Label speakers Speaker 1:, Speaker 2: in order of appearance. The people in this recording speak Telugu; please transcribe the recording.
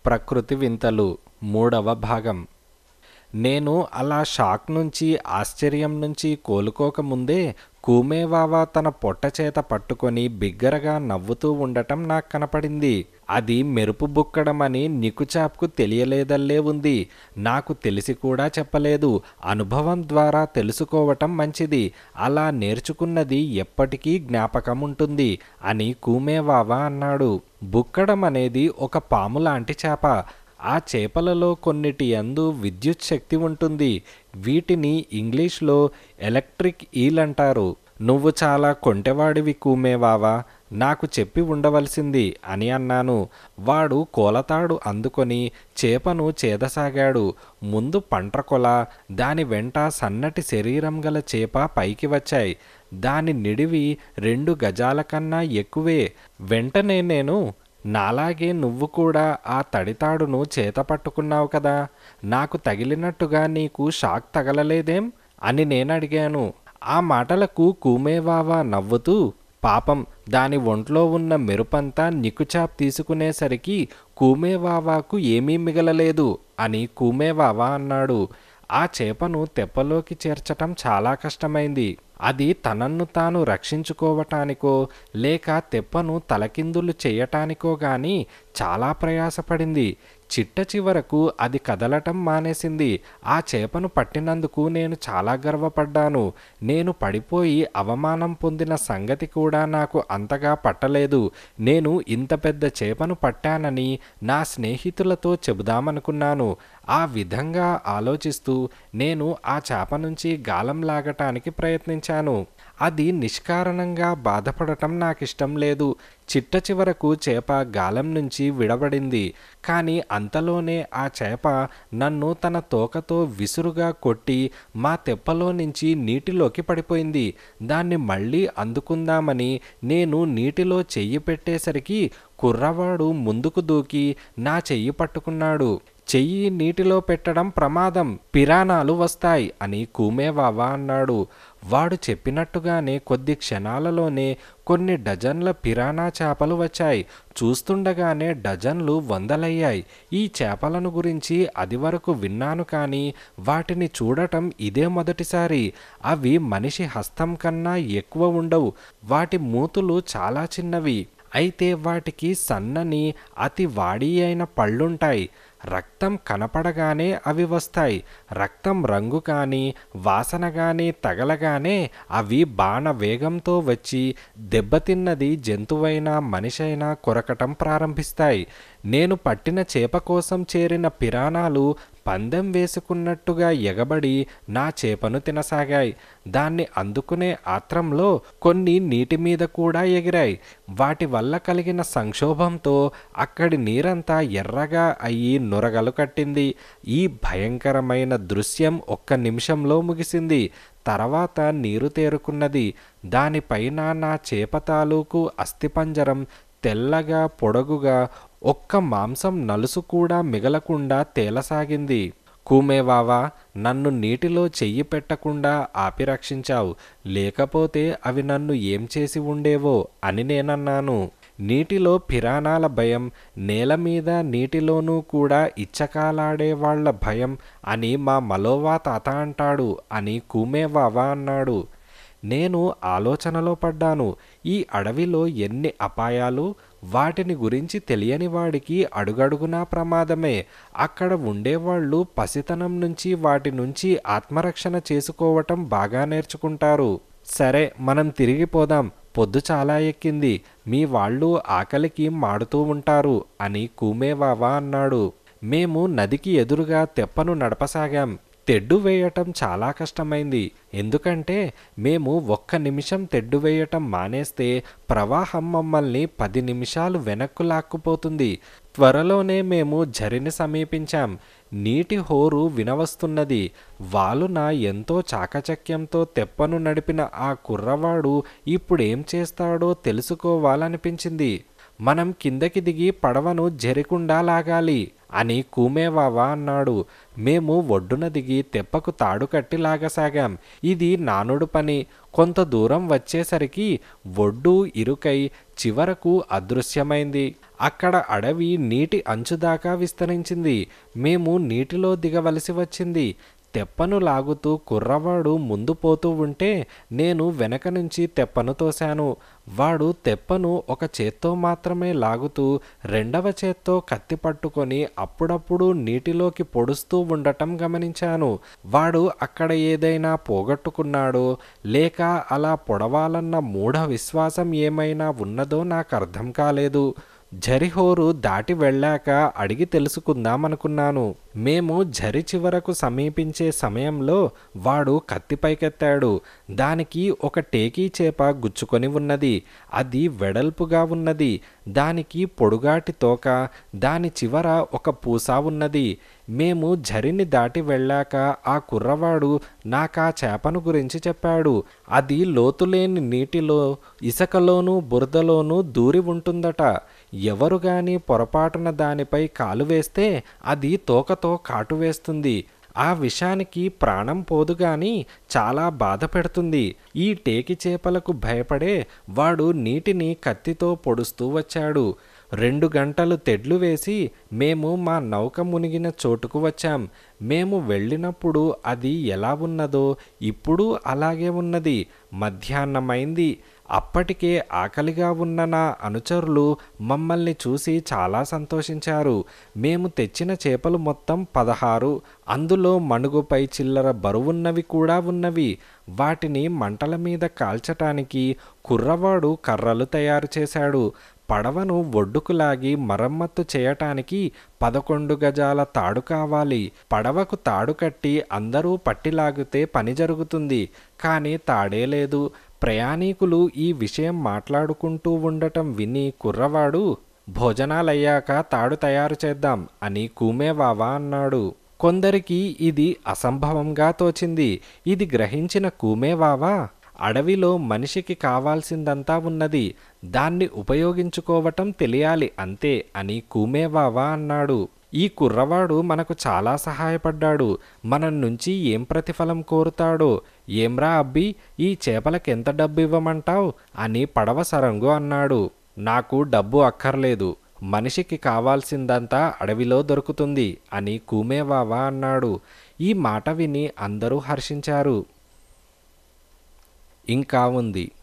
Speaker 1: ప్రకృతి వింతలు మూడవ భాగం నేను అలా షాక్ నుంచి ఆశ్చర్యం నుంచి కోలుకోకముందే కూమేవావా తన పొట్ట చేత పట్టుకొని బిగ్గరగా నవ్వుతూ ఉండటం నాకు కనపడింది అది మెరుపు బుక్కడమని నికుచాప్కు తెలియలేదల్లే ఉంది నాకు తెలిసి కూడా చెప్పలేదు అనుభవం ద్వారా తెలుసుకోవటం మంచిది అలా నేర్చుకున్నది ఎప్పటికీ జ్ఞాపకం ఉంటుంది అని కూమేవావా అన్నాడు బుక్కడం అనేది ఒక పాము లాంటి చేప ఆ చేపలలో కొన్నిటి యందు విద్యుత్ శక్తి ఉంటుంది వీటిని ఇంగ్లీష్లో ఎలక్ట్రిక్ ఈల్ అంటారు నువ్వు చాలా కొంటెవాడివి కూమేవావా నాకు చెప్పి ఉండవలసింది అని అన్నాను వాడు కోలతాడు అందుకొని చేపను చేదసాగాడు ముందు పంట్రకొల దాని వెంట సన్నటి శరీరం గల చేప పైకి వచ్చాయి దాని నిడివి రెండు గజాల కన్నా ఎక్కువే వెంటనే నేను నాలాగే నువ్వు కూడా ఆ తడితాడును చేత పట్టుకున్నావు కదా నాకు తగిలినట్టుగా నీకు షాక్ తగలలేదేం అని నేను అడిగాను ఆ మాటలకు కూమేవావా నవ్వుతూ పాపం దాని ఒంట్లో ఉన్న మెరుపంతా నికుచాప్ తీసుకునేసరికి కూమేవావాకు ఏమీ మిగలలేదు అని కూమేవావా అన్నాడు ఆ చేపను తెప్పలోకి చేర్చటం చాలా కష్టమైంది అది తనన్ను తాను రక్షించుకోవటానికో లేక తెప్పను తలకిందులు చేయటానికో గాని చాలా ప్రయాసపడింది చిట్ట చివరకు అది కదలటం మానేసింది ఆ చేపను పట్టినందుకు నేను చాలా గర్వపడ్డాను నేను పడిపోయి అవమానం పొందిన సంగతి కూడా నాకు అంతగా పట్టలేదు నేను ఇంత పెద్ద చేపను పట్టానని నా స్నేహితులతో చెబుదామనుకున్నాను ఆ విధంగా ఆలోచిస్తూ నేను ఆ చేప నుంచి గాలం లాగటానికి ప్రయత్నించాను అది నిష్కారణంగా బాధపడటం నాకిష్టం లేదు చిట్ట చివరకు చేప గాలం నుంచి విడబడింది కానీ అంతలోనే ఆ చేప నన్ను తన తోకతో విసురుగా కొట్టి మా తెప్పలో నుంచి నీటిలోకి పడిపోయింది దాన్ని మళ్ళీ అందుకుందామని నేను నీటిలో చెయ్యి పెట్టేసరికి కుర్రవాడు ముందుకు దూకి నా చెయ్యి పట్టుకున్నాడు చెయ్యి నీటిలో పెట్టడం ప్రమాదం పిరాణాలు వస్తాయి అని కూమేవావా అన్నాడు వాడు చెప్పినట్టుగానే కొద్ది క్షణాలలోనే కొన్ని డజన్ల పిరానా చేపలు వచ్చాయి చూస్తుండగానే డజన్లు వందలయ్యాయి ఈ చేపలను గురించి అది వరకు విన్నాను కానీ వాటిని చూడటం ఇదే మొదటిసారి అవి మనిషి హస్తం కన్నా ఎక్కువ ఉండవు వాటి మూతులు చాలా చిన్నవి అయితే వాటికి సన్నని అతి వాడి అయిన పళ్ళుంటాయి రక్తం కనపడగానే అవి వస్తాయి రక్తం రంగు కానీ వాసన కానీ తగలగానే అవి బాణ వేగంతో వచ్చి దెబ్బతిన్నది జంతువైనా మనిషైనా కొరకటం ప్రారంభిస్తాయి నేను పట్టిన చేప కోసం చేరిన పిరాణాలు పందెం వేసుకున్నట్టుగా ఎగబడి నా చేపను తినసాగాయి దాన్ని అందుకునే ఆత్రంలో కొన్ని నీటి మీద కూడా ఎగిరాయి వాటి వల్ల కలిగిన సంక్షోభంతో అక్కడి నీరంతా ఎర్రగా అయ్యి నొరగలు కట్టింది ఈ భయంకరమైన దృశ్యం ఒక్క నిమిషంలో ముగిసింది తర్వాత నీరు తేరుకున్నది దానిపైన నా చేప తాలూకు అస్థిపంజరం తెల్లగా పొడగుగా ఒక్క మాంసం నలుసు కూడా మిగలకుండా తేలసాగింది కూమేవావా నన్ను నీటిలో చెయ్యి పెట్టకుండా ఆపి రక్షించావు లేకపోతే అవి నన్ను ఏం చేసి ఉండేవో అని నేనన్నాను నీటిలో పిరాణాల భయం నేల మీద నీటిలోనూ కూడా ఇచ్చకాలాడే వాళ్ల భయం అని మా మలోవా తాత అంటాడు అని కూమేవావా అన్నాడు నేను ఆలోచనలో పడ్డాను ఈ అడవిలో ఎన్ని అపాయాలు వాటిని గురించి తెలియని వాడికి అడుగడుగునా ప్రమాదమే అక్కడ ఉండేవాళ్ళు పసితనం నుంచి వాటి నుంచి ఆత్మరక్షణ చేసుకోవటం బాగా నేర్చుకుంటారు సరే మనం తిరిగిపోదాం పొద్దు చాలా ఎక్కింది మీ వాళ్ళు ఆకలికి మాడుతూ ఉంటారు అని కూమేవావా అన్నాడు మేము నదికి ఎదురుగా తెప్పను నడపసాగాం తెడ్డు వేయటం చాలా కష్టమైంది ఎందుకంటే మేము ఒక్క నిమిషం తెడ్డు వేయటం మానేస్తే ప్రవాహం మమ్మల్ని పది నిమిషాలు వెనక్కు లాక్కుపోతుంది త్వరలోనే మేము జరిని సమీపించాం నీటి హోరు వినవస్తున్నది వాలున ఎంతో చాకచక్యంతో తెప్పను నడిపిన ఆ కుర్రవాడు ఇప్పుడేం చేస్తాడో తెలుసుకోవాలనిపించింది మనం కిందకి దిగి పడవను జరికుండా లాగాలి అని కూమేవావా అన్నాడు మేము ఒడ్డున దిగి తెప్పకు తాడు కట్టి లాగసాగాం ఇది నానుడు పని కొంత దూరం వచ్చేసరికి ఒడ్డు ఇరుకై చివరకు అదృశ్యమైంది అక్కడ అడవి నీటి అంచుదాకా విస్తరించింది మేము నీటిలో దిగవలసి వచ్చింది తెప్పను లాగుతూ కుర్రవాడు ముందు పోతూ ఉంటే నేను వెనక నుంచి తెప్పను తోశాను వాడు తెప్పను ఒక చేత్తో మాత్రమే లాగుతూ రెండవ చేత్తో కత్తి పట్టుకొని అప్పుడప్పుడు నీటిలోకి పొడుస్తూ ఉండటం గమనించాను వాడు అక్కడ ఏదైనా పోగొట్టుకున్నాడో లేక అలా పొడవాలన్న మూఢ విశ్వాసం ఏమైనా ఉన్నదో నాకు అర్థం కాలేదు జరిహోరు దాటి వెళ్ళాక అడిగి తెలుసుకుందామనుకున్నాను మేము జరి చివరకు సమీపించే సమయంలో వాడు కత్తి పైకెత్తాడు దానికి ఒక టేకీ చేప గుచ్చుకొని ఉన్నది అది వెడల్పుగా ఉన్నది దానికి పొడుగాటి తోక దాని చివర ఒక పూస ఉన్నది మేము జరిని దాటి వెళ్ళాక ఆ కుర్రవాడు నాకా చేపను గురించి చెప్పాడు అది లోతులేని నీటిలో ఇసుకలోనూ బురదలోనూ దూరి ఉంటుందట ఎవరు గాని పొరపాటున దానిపై కాలు వేస్తే అది తోకతో కాటు వేస్తుంది ఆ విషానికి ప్రాణం పోదు గాని చాలా బాధ పెడుతుంది ఈ టేకి చేపలకు భయపడే వాడు నీటిని కత్తితో పొడుస్తూ వచ్చాడు రెండు గంటలు తెడ్లు వేసి మేము మా నౌక మునిగిన చోటుకు వచ్చాం మేము వెళ్ళినప్పుడు అది ఎలా ఉన్నదో ఇప్పుడు అలాగే ఉన్నది మధ్యాహ్నమైంది అప్పటికే ఆకలిగా ఉన్న నా అనుచరులు మమ్మల్ని చూసి చాలా సంతోషించారు మేము తెచ్చిన చేపలు మొత్తం పదహారు అందులో మణుగుపై చిల్లర బరువున్నవి కూడా ఉన్నవి వాటిని మంటల మీద కాల్చటానికి కుర్రవాడు కర్రలు తయారు చేశాడు పడవను ఒడ్డుకు లాగి మరమ్మత్తు చేయటానికి పదకొండు గజాల తాడు కావాలి పడవకు తాడు కట్టి అందరూ పట్టిలాగితే పని జరుగుతుంది కానీ తాడే లేదు ప్రయాణీకులు ఈ విషయం మాట్లాడుకుంటూ ఉండటం విని కుర్రవాడు భోజనాలయ్యాక తాడు తయారు చేద్దాం అని కూమేవావా అన్నాడు కొందరికి ఇది అసంభవంగా తోచింది ఇది గ్రహించిన కూమేవావా అడవిలో మనిషికి కావాల్సిందంతా ఉన్నది దాన్ని ఉపయోగించుకోవటం తెలియాలి అంతే అని కూమేవావా అన్నాడు ఈ కుర్రవాడు మనకు చాలా సహాయపడ్డాడు మన నుంచి ఏం ప్రతిఫలం కోరుతాడో ఏమ్రా అబ్బి ఈ చేపలకెంత డబ్బు ఇవ్వమంటావు అని పడవ సరంగు అన్నాడు నాకు డబ్బు అక్కర్లేదు మనిషికి కావాల్సిందంతా అడవిలో దొరుకుతుంది అని కూమేవావా అన్నాడు ఈ మాట విని అందరూ హర్షించారు ఇంకా ఉంది